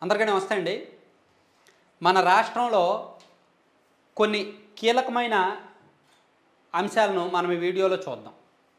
అందరికీ నమస్తే అండి మన రాష్ట్రంలో కొన్ని కీలకమైన అంశాలను మనం ఈ వీడియోలో చూద్దాం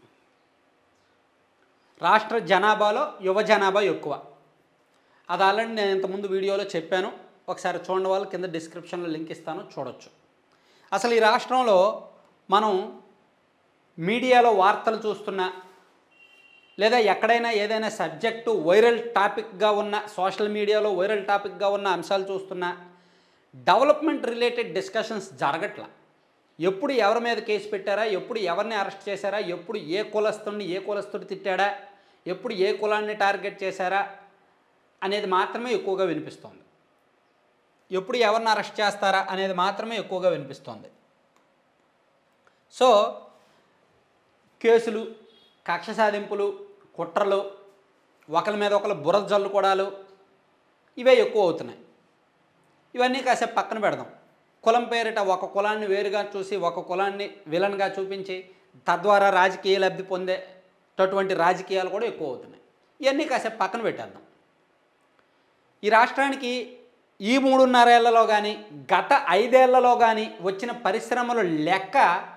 రాష్ట్ర జనాభాలో యువ జనాభా ఎక్కువ అది ఆల్రెడీ నేను ఇంతకుముందు వీడియోలో చెప్పాను ఒకసారి చూడండి వాళ్ళు కింద డిస్క్రిప్షన్లో లింక్ ఇస్తాను చూడొచ్చు అసలు ఈ రాష్ట్రంలో మనం మీడియాలో వార్తలు చూస్తున్నా లేదా ఎక్కడైనా ఏదైనా సబ్జెక్టు వైరల్ టాపిక్గా ఉన్న సోషల్ మీడియాలో వైరల్ టాపిక్గా ఉన్న అంశాలు చూస్తున్నా డెవలప్మెంట్ రిలేటెడ్ డిస్కషన్స్ జరగట్ల ఎప్పుడు ఎవరి మీద కేసు పెట్టారా ఎప్పుడు ఎవరిని అరెస్ట్ చేశారా ఎప్పుడు ఏ కులస్తుడిని ఏ కులస్తుడు తిట్టాడా ఎప్పుడు ఏ కులాన్ని టార్గెట్ చేశారా అనేది మాత్రమే ఎక్కువగా వినిపిస్తోంది ఎప్పుడు ఎవరిని అరెస్ట్ చేస్తారా అనేది మాత్రమే ఎక్కువగా వినిపిస్తోంది సో కేసులు కక్ష సాధింపులు కుట్రలు ఒకరి మీద ఒకరు బురద జల్లుకోవడాలు ఇవే ఎక్కువ అవుతున్నాయి ఇవన్నీ కాసేపు పక్కన పెడదాం కులం పేరిట ఒక కులాన్ని వేరుగా చూసి ఒక కులాన్ని విలన్గా చూపించి తద్వారా రాజకీయ లబ్ధి పొందేటటువంటి రాజకీయాలు కూడా ఎక్కువ అవుతున్నాయి ఇవన్నీ కాసేపు పక్కన పెట్టేద్దాం ఈ రాష్ట్రానికి ఈ మూడున్నరేళ్లలో కానీ గత ఐదేళ్లలో కానీ వచ్చిన పరిశ్రమల లెక్క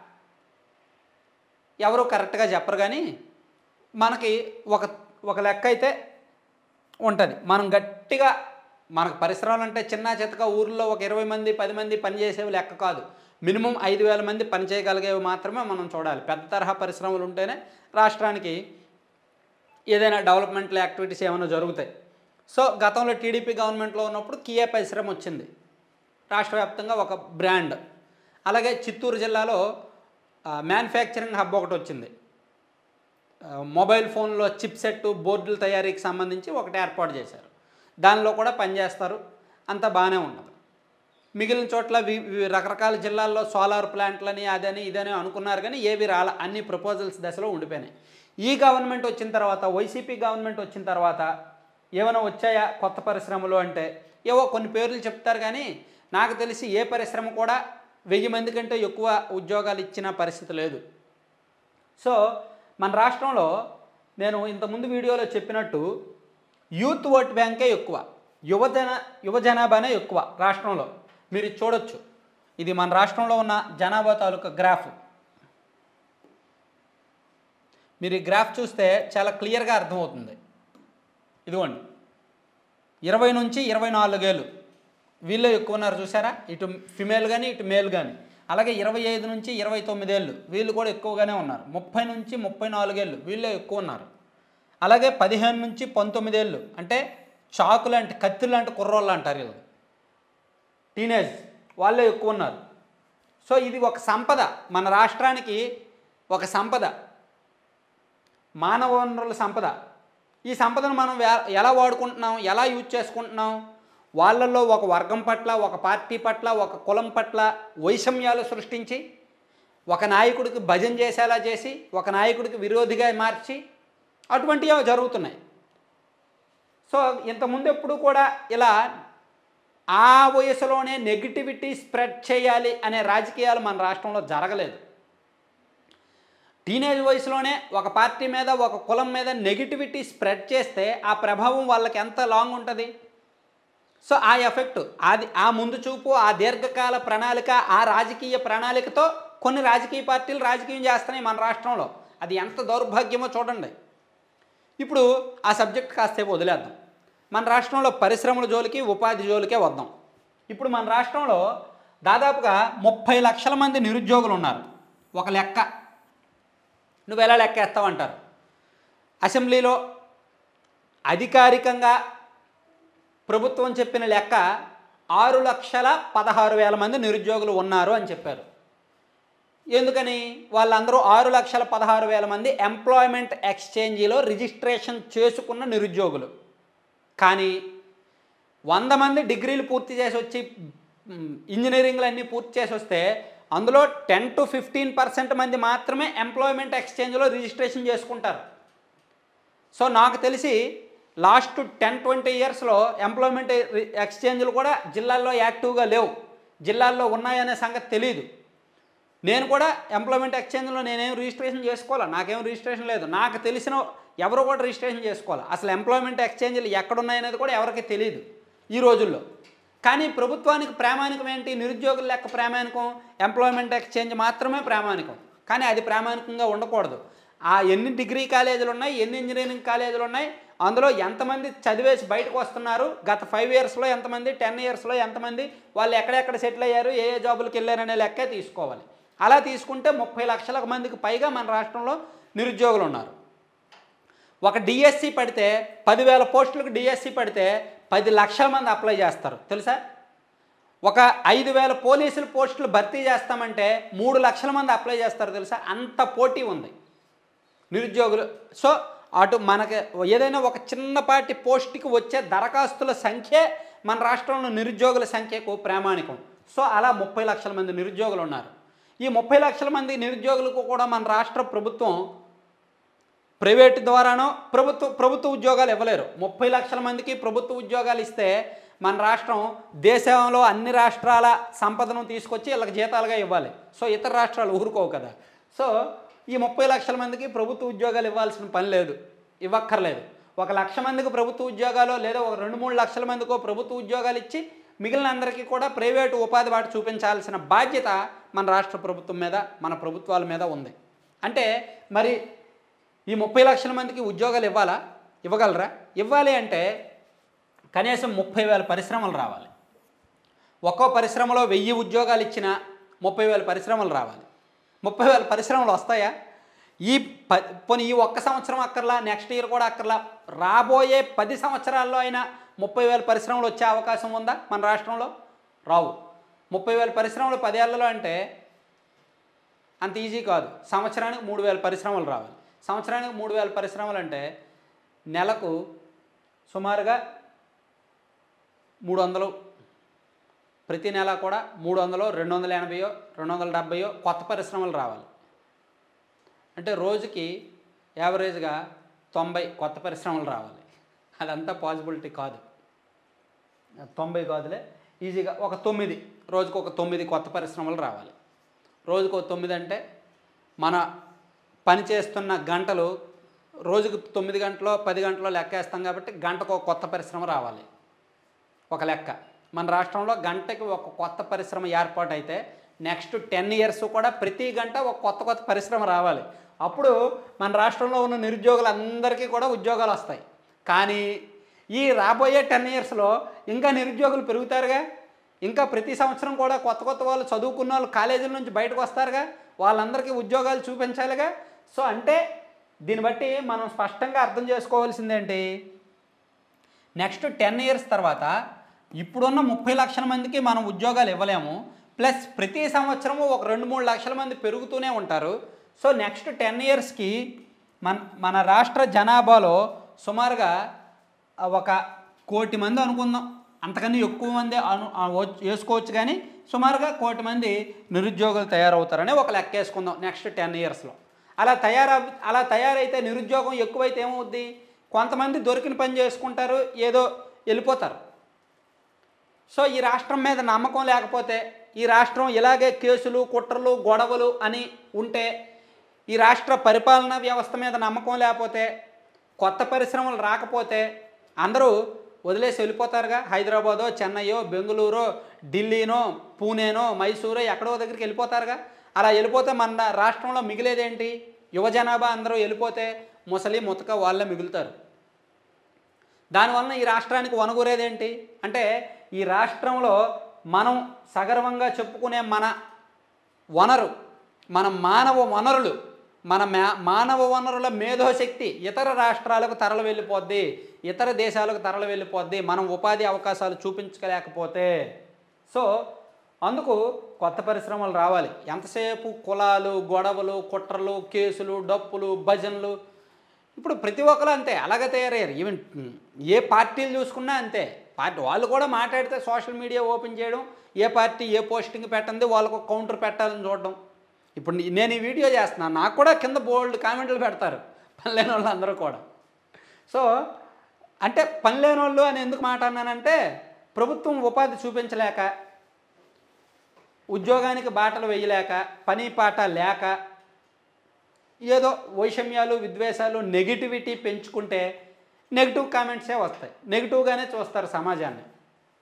ఎవరు కరెక్ట్గా చెప్పరు కానీ మనకి ఒక ఒక లెక్క అయితే ఉంటుంది మనం గట్టిగా మనకు పరిశ్రమలు అంటే చిన్న చితక ఊర్లో ఒక ఇరవై మంది పది మంది పనిచేసేవి లెక్క కాదు మినిమం ఐదు వేల మంది పని చేయగలిగేవి మాత్రమే మనం చూడాలి పెద్ద తరహా పరిశ్రమలు ఉంటేనే రాష్ట్రానికి ఏదైనా డెవలప్మెంటల్ యాక్టివిటీస్ ఏమైనా జరుగుతాయి సో గతంలో టీడీపీ గవర్నమెంట్లో ఉన్నప్పుడు కియా పరిశ్రమ వచ్చింది రాష్ట్ర వ్యాప్తంగా ఒక బ్రాండ్ అలాగే చిత్తూరు జిల్లాలో మ్యానుఫ్యాక్చరింగ్ హబ్ ఒకటి వచ్చింది ఆ, మొబైల్ ఫోన్లో చిప్ సెట్ బోర్డుల తయారీకి సంబంధించి ఒకటి ఏర్పాటు చేశారు దానిలో కూడా పనిచేస్తారు అంతా బాగానే ఉంటుంది మిగిలిన చోట్ల వి- వి- రకరకాల జిల్లాల్లో సోలార్ ప్లాంట్లని అదని ఇదని అనుకున్నారు కానీ ఏవి రాల అన్ని ప్రపోజల్స్ దశలో ఉండిపోయినాయి ఈ గవర్నమెంట్ వచ్చిన తర్వాత వైసీపీ గవర్నమెంట్ వచ్చిన తర్వాత ఏమైనా వచ్చాయా కొత్త పరిశ్రమలు అంటే ఏవో కొన్ని పేర్లు చెప్తారు కానీ నాకు తెలిసి ఏ పరిశ్రమ కూడా వెయ్యి మంది కంటే ఎక్కువ ఉద్యోగాలు ఇచ్చిన పరిస్థితి లేదు సో మన రాష్ట్రంలో నేను ఇంతకుముందు వీడియోలో చెప్పినట్టు యూత్ ఓట్ బ్యాంకే ఎక్కువ యువజన యువ జనాభానే ఎక్కువ రాష్ట్రంలో మీరు ఇది చూడొచ్చు ఇది మన రాష్ట్రంలో ఉన్న జనాభా తాలూకా గ్రాఫ్ మీరు ఈ గ్రాఫ్ చూస్తే చాలా క్లియర్గా అర్థమవుతుంది ఇదిగోండి ఇరవై నుంచి ఇరవై నాలుగేళ్ళు వీళ్ళే ఎక్కువ ఉన్నారు చూసారా ఇటు ఫిమేల్ కానీ ఇటు మేల్ కానీ అలాగే ఇరవై ఐదు నుంచి ఇరవై తొమ్మిదేళ్ళు వీళ్ళు కూడా ఎక్కువగానే ఉన్నారు ముప్పై నుంచి ముప్పై నాలుగేళ్ళు వీళ్ళే ఎక్కువ ఉన్నారు అలాగే పదిహేను నుంచి పంతొమ్మిదేళ్ళు అంటే చాకు లాంటి కత్తి లాంటి కుర్రోళ్ళు అంటారు వీళ్ళు టీనేజ్ వాళ్ళే ఎక్కువ ఉన్నారు సో ఇది ఒక సంపద మన రాష్ట్రానికి ఒక సంపద మానవ వనరుల సంపద ఈ సంపదను మనం వే- ఎలా వాడుకుంటున్నాం ఎలా యూజ్ చేసుకుంటున్నాం వాళ్ళల్లో ఒక వర్గం పట్ల ఒక పార్టీ పట్ల ఒక కులం పట్ల వైషమ్యాలు సృష్టించి ఒక నాయకుడికి భజన చేసేలా చేసి ఒక నాయకుడికి విరోధిగా మార్చి అటువంటివి జరుగుతున్నాయి సో ఇంతకుముందు ఎప్పుడు కూడా ఇలా ఆ వయసులోనే నెగిటివిటీ స్ప్రెడ్ చేయాలి అనే రాజకీయాలు మన రాష్ట్రంలో జరగలేదు టీనేజ్ వయసులోనే ఒక పార్టీ మీద ఒక కులం మీద నెగిటివిటీ స్ప్రెడ్ చేస్తే ఆ ప్రభావం వాళ్ళకి ఎంత లాంగ్ ఉంటుంది సో ఆ ఎఫెక్ట్ అది ఆ ముందు చూపు ఆ దీర్ఘకాల ప్రణాళిక ఆ రాజకీయ ప్రణాళికతో కొన్ని రాజకీయ పార్టీలు రాజకీయం చేస్తున్నాయి మన రాష్ట్రంలో అది ఎంత దౌర్భాగ్యమో చూడండి ఇప్పుడు ఆ సబ్జెక్ట్ కాసేపు వదిలేద్దాం మన రాష్ట్రంలో పరిశ్రమల జోలికి ఉపాధి జోలికే వద్దాం ఇప్పుడు మన రాష్ట్రంలో దాదాపుగా ముప్పై లక్షల మంది నిరుద్యోగులు ఉన్నారు ఒక లెక్క నువ్వు ఎలా లెక్కేస్తావంటారు అసెంబ్లీలో అధికారికంగా ప్రభుత్వం చెప్పిన లెక్క ఆరు లక్షల పదహారు వేల మంది నిరుద్యోగులు ఉన్నారు అని చెప్పారు ఎందుకని వాళ్ళందరూ ఆరు లక్షల పదహారు వేల మంది ఎంప్లాయ్మెంట్ ఎక్స్చేంజీలో రిజిస్ట్రేషన్ చేసుకున్న నిరుద్యోగులు కానీ వంద మంది డిగ్రీలు పూర్తి చేసి వచ్చి మ్, ఇంజనీరింగ్లు అన్నీ పూర్తి చేసి వస్తే అందులో టెన్ టు ఫిఫ్టీన్ పర్సెంట్ మంది మాత్రమే ఎంప్లాయ్మెంట్ ఎక్స్చేంజ్లో రిజిస్ట్రేషన్ చేసుకుంటారు సో నాకు తెలిసి లాస్ట్ టెన్ ట్వంటీ ఇయర్స్లో ఎంప్లాయ్మెంట్ ఎక్స్చేంజ్లు కూడా జిల్లాల్లో యాక్టివ్గా లేవు జిల్లాల్లో ఉన్నాయనే సంగతి తెలియదు నేను కూడా ఎంప్లాయ్మెంట్ ఎక్స్చేంజ్లో నేనేం రిజిస్ట్రేషన్ చేసుకోవాలా నాకేం రిజిస్ట్రేషన్ లేదు నాకు తెలిసిన ఎవరు కూడా రిజిస్ట్రేషన్ చేసుకోవాలి అసలు ఎంప్లాయ్మెంట్ ఎక్స్చేంజ్లు ఎక్కడున్నాయనేది కూడా ఎవరికి తెలియదు ఈ రోజుల్లో కానీ ప్రభుత్వానికి ప్రామాణికం ఏంటి నిరుద్యోగుల లెక్క ప్రామాణికం ఎంప్లాయ్మెంట్ ఎక్స్చేంజ్ మాత్రమే ప్రామాణికం కానీ అది ప్రామాణికంగా ఉండకూడదు ఆ ఎన్ని డిగ్రీ కాలేజీలు ఉన్నాయి ఎన్ని ఇంజనీరింగ్ కాలేజీలు ఉన్నాయి అందులో ఎంతమంది చదివేసి బయటకు వస్తున్నారు గత ఫైవ్ ఇయర్స్లో ఎంతమంది టెన్ ఇయర్స్లో ఎంతమంది వాళ్ళు ఎక్కడెక్కడ సెటిల్ అయ్యారు ఏ ఏ జాబులకు వెళ్ళారనే లెక్కే తీసుకోవాలి అలా తీసుకుంటే ముప్పై లక్షల మందికి పైగా మన రాష్ట్రంలో నిరుద్యోగులు ఉన్నారు ఒక డిఎస్సి పడితే పదివేల పోస్టులకు డిఎస్సి పడితే పది లక్షల మంది అప్లై చేస్తారు తెలుసా ఒక ఐదు వేల పోలీసుల పోస్టులు భర్తీ చేస్తామంటే మూడు లక్షల మంది అప్లై చేస్తారు తెలుసా అంత పోటీ ఉంది నిరుద్యోగులు సో అటు మనకి ఏదైనా ఒక చిన్నపాటి పోస్ట్కి వచ్చే దరఖాస్తుల సంఖ్యే మన రాష్ట్రంలో నిరుద్యోగుల సంఖ్యకు ప్రామాణికం సో అలా ముప్పై లక్షల మంది నిరుద్యోగులు ఉన్నారు ఈ ముప్పై లక్షల మంది నిరుద్యోగులకు కూడా మన రాష్ట్ర ప్రభుత్వం ప్రైవేట్ ద్వారానో ప్రభుత్వ ప్రభుత్వ ఉద్యోగాలు ఇవ్వలేరు ముప్పై లక్షల మందికి ప్రభుత్వ ఉద్యోగాలు ఇస్తే మన రాష్ట్రం దేశంలో అన్ని రాష్ట్రాల సంపదను తీసుకొచ్చి వీళ్ళకి జీతాలుగా ఇవ్వాలి సో ఇతర రాష్ట్రాలు ఊరుకోవు కదా సో ఈ ముప్పై లక్షల మందికి ప్రభుత్వ ఉద్యోగాలు ఇవ్వాల్సిన పని లేదు ఇవ్వక్కర్లేదు ఒక లక్ష మందికి ప్రభుత్వ ఉద్యోగాలు లేదా ఒక రెండు మూడు లక్షల మందికో ప్రభుత్వ ఉద్యోగాలు ఇచ్చి మిగిలిన అందరికీ కూడా ప్రైవేటు ఉపాధి బాట చూపించాల్సిన బాధ్యత మన రాష్ట్ర ప్రభుత్వం మీద మన ప్రభుత్వాల మీద ఉంది అంటే మరి ఈ ముప్పై లక్షల మందికి ఉద్యోగాలు ఇవ్వాలా ఇవ్వగలరా ఇవ్వాలి అంటే కనీసం ముప్పై వేల పరిశ్రమలు రావాలి ఒక్కో పరిశ్రమలో వెయ్యి ఉద్యోగాలు ఇచ్చిన ముప్పై వేల పరిశ్రమలు రావాలి ముప్పై వేల పరిశ్రమలు వస్తాయా ఈ ప పోనీ ఈ ఒక్క సంవత్సరం అక్కర్లా నెక్స్ట్ ఇయర్ కూడా అక్కర్లా రాబోయే పది సంవత్సరాల్లో అయినా ముప్పై వేల పరిశ్రమలు వచ్చే అవకాశం ఉందా మన రాష్ట్రంలో రావు ముప్పై వేల పరిశ్రమలు పదేళ్లలో అంటే అంత ఈజీ కాదు సంవత్సరానికి మూడు వేల పరిశ్రమలు రావాలి సంవత్సరానికి మూడు వేల పరిశ్రమలు అంటే నెలకు సుమారుగా మూడు వందలు ప్రతి నెల కూడా మూడు వందలు రెండు వందల ఎనభైయో రెండు వందల డెబ్బైయో కొత్త పరిశ్రమలు రావాలి అంటే రోజుకి యావరేజ్గా తొంభై కొత్త పరిశ్రమలు రావాలి అదంతా పాసిబిలిటీ కాదు తొంభై కాదులే ఈజీగా ఒక తొమ్మిది రోజుకు ఒక తొమ్మిది కొత్త పరిశ్రమలు రావాలి రోజుకు ఒక తొమ్మిది అంటే మన పని చేస్తున్న గంటలు రోజుకు తొమ్మిది గంటలో పది గంటలో లెక్కేస్తాం కాబట్టి గంటకు ఒక కొత్త పరిశ్రమ రావాలి ఒక లెక్క మన రాష్ట్రంలో గంటకి ఒక కొత్త పరిశ్రమ ఏర్పాటు అయితే నెక్స్ట్ టెన్ ఇయర్స్ కూడా ప్రతి గంట ఒక కొత్త కొత్త పరిశ్రమ రావాలి అప్పుడు మన రాష్ట్రంలో ఉన్న నిరుద్యోగులందరికీ కూడా ఉద్యోగాలు వస్తాయి కానీ ఈ రాబోయే టెన్ ఇయర్స్లో ఇంకా నిరుద్యోగులు పెరుగుతారుగా ఇంకా ప్రతి సంవత్సరం కూడా కొత్త కొత్త వాళ్ళు చదువుకున్న వాళ్ళు కాలేజీల నుంచి బయటకు వస్తారుగా వాళ్ళందరికీ ఉద్యోగాలు చూపించాలిగా సో అంటే దీన్ని బట్టి మనం స్పష్టంగా అర్థం చేసుకోవాల్సిందేంటి నెక్స్ట్ టెన్ ఇయర్స్ తర్వాత ఇప్పుడున్న ముప్పై లక్షల మందికి మనం ఉద్యోగాలు ఇవ్వలేము ప్లస్ ప్రతి సంవత్సరము ఒక రెండు మూడు లక్షల మంది పెరుగుతూనే ఉంటారు సో నెక్స్ట్ టెన్ ఇయర్స్కి మన మన రాష్ట్ర జనాభాలో సుమారుగా ఒక కోటి మంది అనుకుందాం అంతకన్నా ఎక్కువ మంది అను ఆ వ- వేసుకోవచ్చు కానీ సుమారుగా కోటి మంది నిరుద్యోగులు తయారవుతారని ఒక లెక్క వేసుకుందాం నెక్స్ట్ టెన్ ఇయర్స్లో అలా తయారవ అలా తయారైతే నిరుద్యోగం ఎక్కువైతే ఏమవుద్ది కొంతమంది దొరికిన పని చేసుకుంటారు ఏదో వెళ్ళిపోతారు సో ఈ రాష్ట్రం మీద నమ్మకం లేకపోతే ఈ రాష్ట్రం ఇలాగే కేసులు కుట్రలు గొడవలు అని ఉంటే ఈ రాష్ట్ర పరిపాలనా వ్యవస్థ మీద నమ్మకం లేకపోతే కొత్త పరిశ్రమలు రాకపోతే అందరూ వదిలేసి వెళ్ళిపోతారుగా హైదరాబాదో చెన్నైయో బెంగళూరో ఢిల్లీనో పూణేనో మైసూరో ఎక్కడో దగ్గరికి వెళ్ళిపోతారుగా అలా వెళ్ళిపోతే మన రాష్ట్రంలో మిగిలేదేంటి యువ జనాభా అందరూ వెళ్ళిపోతే ముసలి ముతక వాళ్ళే మిగులుతారు దానివలన ఈ రాష్ట్రానికి వనగూరేదేంటి అంటే ఈ రాష్ట్రంలో మనం సగర్వంగా చెప్పుకునే మన వనరు మన మానవ వనరులు మన మా- మానవ వనరుల మేధోశక్తి ఇతర రాష్ట్రాలకు తరలి వెళ్ళిపోద్ది ఇతర దేశాలకు తరలి వెళ్ళిపోద్ది మనం ఉపాధి అవకాశాలు చూపించలేకపోతే సో అందుకు కొత్త పరిశ్రమలు రావాలి ఎంతసేపు కులాలు గొడవలు కుట్రలు కేసులు డప్పులు భజనలు ఇప్పుడు ప్రతి ఒక్కరు అంతే అలాగే తయారయ్యారు ఈవెన్ ఏ పార్టీలు చూసుకున్నా అంతే పార్టీ వాళ్ళు కూడా మాట్లాడితే సోషల్ మీడియా ఓపెన్ చేయడం ఏ పార్టీ ఏ పోస్టింగ్ పెట్టండి వాళ్ళకు కౌంటర్ పెట్టాలని చూడడం ఇప్పుడు నీ- నేను ఈ వీడియో చేస్తున్నాను నాకు కూడా కింద బోల్డ్ కామెంట్లు పెడతారు పని లేని వాళ్ళు అందరూ కూడా సో అంటే పని లేని వాళ్ళు అని ఎందుకు మాట అన్నానంటే ప్రభుత్వం ఉపాధి చూపించలేక ఉద్యోగానికి బాటలు వేయలేక పని పాట లేక ఏదో వైషమ్యాలు విద్వేషాలు నెగిటివిటీ పెంచుకుంటే నెగిటివ్ కామెంట్సే వస్తాయి నెగిటివ్గానే చూస్తారు సమాజాన్ని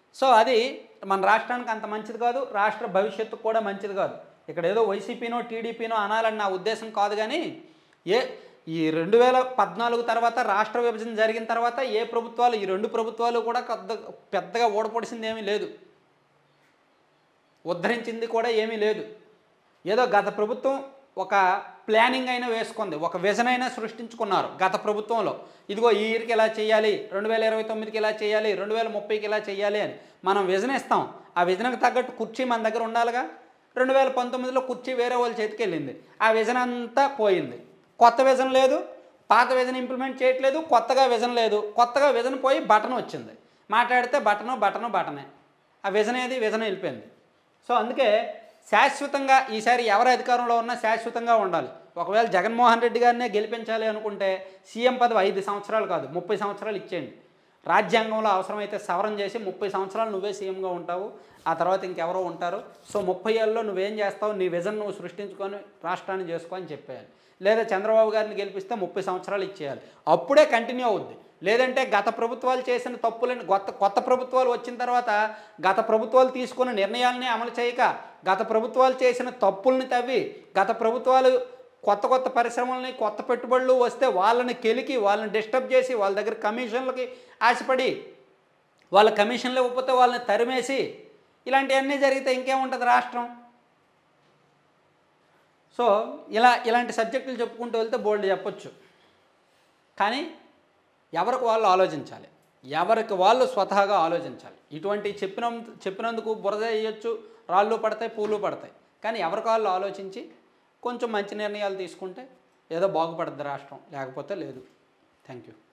సో అది మన రాష్ట్రానికి అంత మంచిది కాదు రాష్ట్ర భవిష్యత్తు కూడా మంచిది కాదు ఇక్కడ ఏదో వైసీపీనో టీడీపీనో అనాలని నా ఉద్దేశం కాదు కానీ ఏ ఈ రెండు వేల పద్నాలుగు తర్వాత రాష్ట్ర విభజన జరిగిన తర్వాత ఏ ప్రభుత్వాలు ఈ రెండు ప్రభుత్వాలు కూడా పెద్ద పెద్దగా ఓడపొడిసింది ఏమీ లేదు ఉద్ధరించింది కూడా ఏమీ లేదు ఏదో గత ప్రభుత్వం ఒక ప్లానింగ్ అయినా వేసుకుంది ఒక విజన్ అయినా సృష్టించుకున్నారు గత ప్రభుత్వంలో ఇదిగో ఈ ఇయర్కి ఇలా చేయాలి రెండు వేల ఇరవై తొమ్మిదికి ఇలా చేయాలి రెండు వేల ముప్పైకి ఇలా చేయాలి అని మనం విజన్ ఇస్తాం ఆ విజన్కి తగ్గట్టు కుర్చీ మన దగ్గర ఉండాలిగా రెండు వేల పంతొమ్మిదిలో కుర్చీ వేరే వాళ్ళ చేతికి వెళ్ళింది ఆ విజన్ అంతా పోయింది కొత్త విజన్ లేదు పాత విజన్ ఇంప్లిమెంట్ చేయట్లేదు కొత్తగా విజన్ లేదు కొత్తగా విజన్ పోయి బటన్ వచ్చింది మాట్లాడితే బటను బటను బటనే ఆ విజన్ ఏది విజన్ వెళ్ళిపోయింది సో అందుకే శాశ్వతంగా ఈసారి ఎవరు అధికారంలో ఉన్నా శాశ్వతంగా ఉండాలి ఒకవేళ జగన్మోహన్ రెడ్డి గారినే గెలిపించాలి అనుకుంటే సీఎం పదవి ఐదు సంవత్సరాలు కాదు ముప్పై సంవత్సరాలు ఇచ్చేయండి రాజ్యాంగంలో అవసరమైతే సవరణ చేసి ముప్పై సంవత్సరాలు నువ్వే సీఎంగా ఉంటావు ఆ తర్వాత ఇంకెవరో ఉంటారు సో ముప్పై ఏళ్ళలో నువ్వేం చేస్తావు నీ విజన్ నువ్వు సృష్టించుకొని రాష్ట్రాన్ని చేసుకో అని చెప్పేయాలి లేదా చంద్రబాబు గారిని గెలిపిస్తే ముప్పై సంవత్సరాలు ఇచ్చేయాలి అప్పుడే కంటిన్యూ అవుద్ది లేదంటే గత ప్రభుత్వాలు చేసిన తప్పులని కొత్త కొత్త ప్రభుత్వాలు వచ్చిన తర్వాత గత ప్రభుత్వాలు తీసుకున్న నిర్ణయాలని అమలు చేయక గత ప్రభుత్వాలు చేసిన తప్పుల్ని తవ్వి గత ప్రభుత్వాలు కొత్త కొత్త పరిశ్రమలని కొత్త పెట్టుబడులు వస్తే వాళ్ళని కెలికి వాళ్ళని డిస్టర్బ్ చేసి వాళ్ళ దగ్గర కమిషన్లకి ఆశపడి వాళ్ళ కమిషన్లు ఇవ్వకపోతే వాళ్ళని తరిమేసి ఇలాంటివన్నీ జరిగితే ఇంకేముంటుంది రాష్ట్రం సో ఇలా ఇలాంటి సబ్జెక్టులు చెప్పుకుంటూ వెళ్తే బోల్డ్ చెప్పొచ్చు కానీ ఎవరికి వాళ్ళు ఆలోచించాలి ఎవరికి వాళ్ళు స్వతహాగా ఆలోచించాలి ఇటువంటి చెప్పిన చెప్పినందుకు బురద వేయచ్చు రాళ్ళు పడతాయి పూలు పడతాయి కానీ ఎవరికి వాళ్ళు ఆలోచించి కొంచెం మంచి నిర్ణయాలు తీసుకుంటే ఏదో బాగుపడుద్ది రాష్ట్రం లేకపోతే లేదు థ్యాంక్ యూ